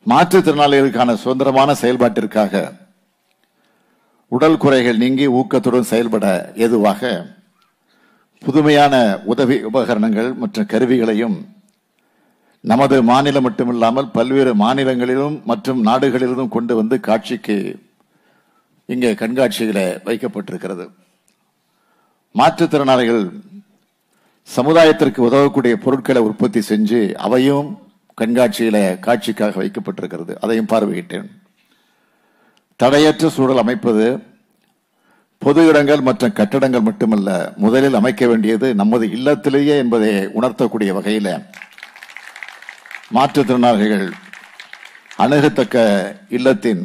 மாற்றுத்திறனாளிகளுக்கான சுதந்திரமான செயல்பாட்டிற்காக உடல் குறைகள் நீங்கி ஊக்கத்துடன் செயல்பட ஏதுவாக புதுமையான உதவி உபகரணங்கள் மற்றும் கருவிகளையும் நமது மாநிலம் மட்டுமில்லாமல் பல்வேறு மாநிலங்களிலும் மற்றும் நாடுகளிலும் கொண்டு வந்து காட்சிக்கு இங்கே கண்காட்சியில வைக்கப்பட்டிருக்கிறது மாற்றுத்திறனாளிகள் சமுதாயத்திற்கு உதவக்கூடிய பொருட்களை உற்பத்தி செஞ்சு அவையும் கண்காட்சியில காட்சிக்காக வைக்கப்பட்டிருக்கிறது அதையும் பார்வையிட்டேன் தடையற்ற சூழல் அமைப்பது பொது இடங்கள் மற்றும் கட்டடங்கள் மட்டுமல்ல முதலில் அமைக்க வேண்டியது நமது இல்லத்திலேயே என்பதை உணர்த்தக்கூடிய வகையில் மாற்றுத்திறனாளிகள் அணுகத்தக்க இல்லத்தின்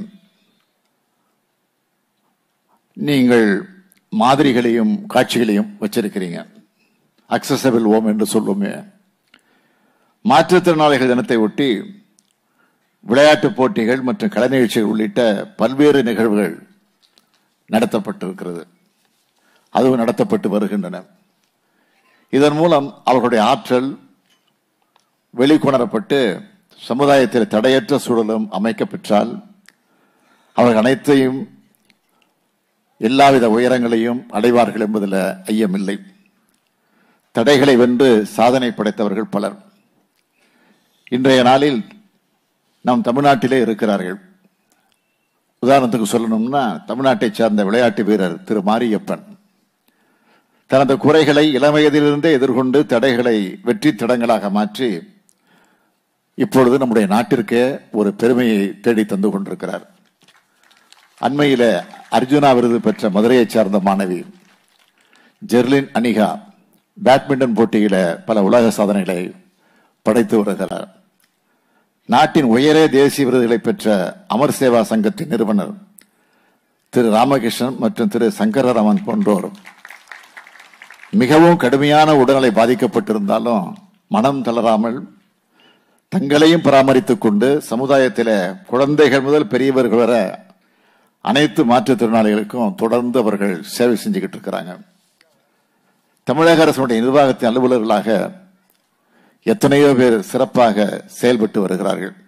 நீங்கள் மாதிரிகளையும் காட்சிகளையும் வச்சிருக்கிறீங்க அக்சசபிள் ஓம் என்று சொல்லுமே மாற்றுத்திறனாளிகள் தினத்தை ஒட்டி விளையாட்டுப் போட்டிகள் மற்றும் கலை நிகழ்ச்சிகள் உள்ளிட்ட பல்வேறு நிகழ்வுகள் நடத்தப்பட்டிருக்கிறது அதுவும் நடத்தப்பட்டு வருகின்றன இதன் மூலம் அவர்களுடைய ஆற்றல் வெளிக்கொணரப்பட்டு சமுதாயத்தில் தடையற்ற சூழலும் அமைக்கப்பெற்றால் அவர்கள் அனைத்தையும் எல்லாவித உயரங்களையும் அடைவார்கள் என்பதில் ஐயமில்லை தடைகளை வென்று சாதனை படைத்தவர்கள் பலர் இன்றைய நாளில் நம் தமிழ்நாட்டிலே இருக்கிறார்கள் உதாரணத்துக்கு சொல்லணும்னா தமிழ்நாட்டை சார்ந்த விளையாட்டு வீரர் திரு மாரியப்பன் தனது குறைகளை இளவயதிலிருந்தே எதிர்கொண்டு தடைகளை வெற்றி தடங்களாக மாற்றி இப்பொழுது நம்முடைய நாட்டிற்கே ஒரு பெருமையை தேடி தந்து கொண்டிருக்கிறார் அண்மையில அர்ஜுனா விருது பெற்ற மதுரையைச் சார்ந்த மாணவி ஜெர்லின் அனிகா பேட்மிண்டன் போட்டியில பல உலக சாதனைகளை படைத்து வருகிறார் நாட்டின் உயரே தேசிய விருதுகளை பெற்ற அமர் சேவா சங்கத்தின் நிறுவனர் திரு ராமகிருஷ்ணன் மற்றும் திரு சங்கரராமன் போன்றோர் மிகவும் கடுமையான உடல்நிலை பாதிக்கப்பட்டிருந்தாலும் மனம் தளராமல் தங்களையும் பராமரித்துக் கொண்டு சமுதாயத்தில் குழந்தைகள் முதல் பெரியவர்கள் வரை அனைத்து மாற்றுத்திறனாளிகளுக்கும் தொடர்ந்து அவர்கள் சேவை செஞ்சுக்கிட்டு இருக்கிறாங்க தமிழக அரசுடைய நிர்வாகத்தின் அலுவலர்களாக எத்தனையோ பேர் சிறப்பாக செயல்பட்டு வருகிறார்கள்